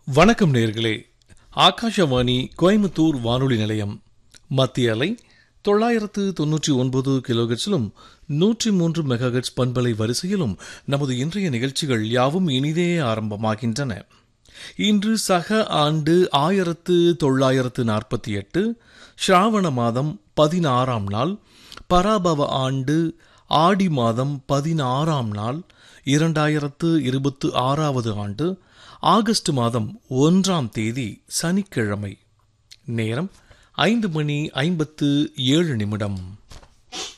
வணக்கம் நேர்களே ஆகாஷவாணி கோயம்புத்தூர் வானொலி நிலையம் மத்திய அலை தொள்ளாயிரத்து தொன்னூற்றி ஒன்பது கிலோகட்ஸிலும் நூற்றி மூன்று மெகாஹெட்ஸ் பண்பலை வரிசையிலும் நமது இன்றைய நிகழ்ச்சிகள் யாவும் இனிதே ஆரம்பமாகின்றன இன்று சக ஆண்டு ஆயிரத்து தொள்ளாயிரத்து நாற்பத்தி எட்டு ஸ்ராவண மாதம் பதினாறாம் நாள் பராபவ ஆண்டு ஆடி மாதம் பதினாறாம் நாள் இரண்டாயிரத்து இருபத்து ஆறாவது ஆண்டு ஆகஸ்ட் மாதம் ஒன்றாம் தேதி சனிக்கிழமை நேரம் ஐந்து மணி ஐம்பத்து ஏழு நிமிடம்